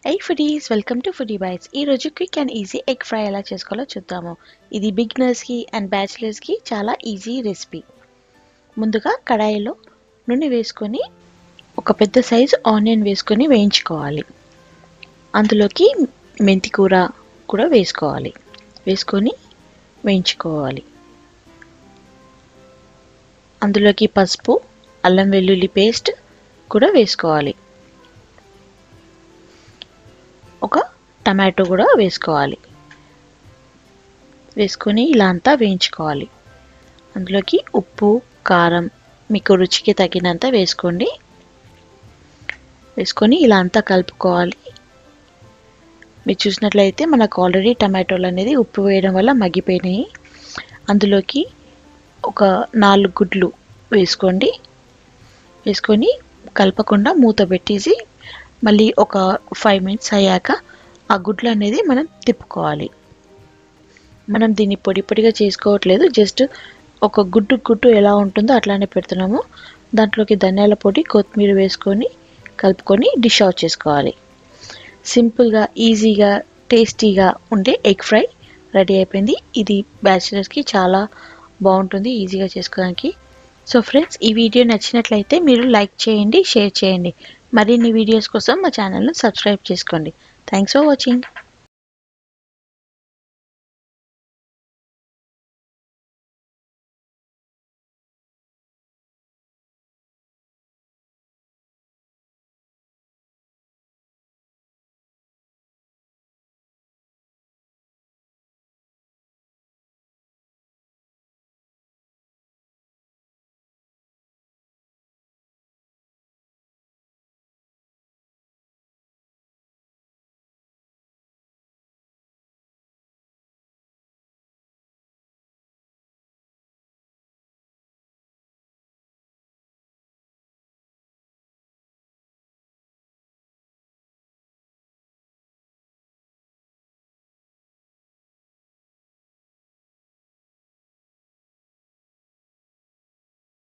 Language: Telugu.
high foodies welcome to foodie bites ఈరోజు quick and easy egg fry ఎలా చేసుకోవాలో చూద్దాము ఇది బిగినర్స్కి అండ్ బ్యాచిలర్స్కి చాలా ఈజీ రెసిపీ ముందుగా కడాయిలో నూనె వేసుకొని ఒక పెద్ద సైజు ఆనియన్ వేసుకొని వేయించుకోవాలి అందులోకి మెంతి కూర కూడా వేసుకోవాలి వేసుకొని వేయించుకోవాలి అందులోకి పసుపు అల్లం వెల్లుల్లి పేస్ట్ కూడా వేసుకోవాలి ఒక టమాటో కూడా వేసుకోవాలి వేసుకొని ఇలా అంతా వేయించుకోవాలి అందులోకి ఉప్పు కారం మీకు రుచికి తగినంత వేసుకోండి వేసుకొని ఇలా అంతా కలుపుకోవాలి మీరు చూసినట్లయితే మనకు ఆల్రెడీ టమాటోలు అనేది ఉప్పు వేయడం వల్ల మగ్గిపోయినాయి అందులోకి ఒక నాలుగు గుడ్లు వేసుకోండి వేసుకొని కలపకుండా మూత పెట్టేసి మళ్ళీ ఒక ఫైవ్ మినిట్స్ అయ్యాక ఆ గుడ్లు అనేది మనం తిప్పుకోవాలి మనం దీన్ని పొడి పొడిగా చేసుకోవట్లేదు జస్ట్ ఒక గుడ్డు గుడ్డు ఎలా ఉంటుందో అట్లానే పెడుతున్నాము దాంట్లోకి ధనియాల పొడి కొత్తిమీర వేసుకొని కలుపుకొని డిష్ అవుట్ చేసుకోవాలి సింపుల్గా ఈజీగా టేస్టీగా ఉండే ఎగ్ ఫ్రై రెడీ అయిపోయింది ఇది బ్యాచిలర్స్కి చాలా బాగుంటుంది ఈజీగా చేసుకోవడానికి సో ఫ్రెండ్స్ ఈ వీడియో నచ్చినట్లయితే మీరు లైక్ చేయండి షేర్ చేయండి మరిన్ని వీడియోస్ కోసం మా ఛానల్ను సబ్స్క్రైబ్ చేసుకోండి థ్యాంక్స్ ఫర్ వాచింగ్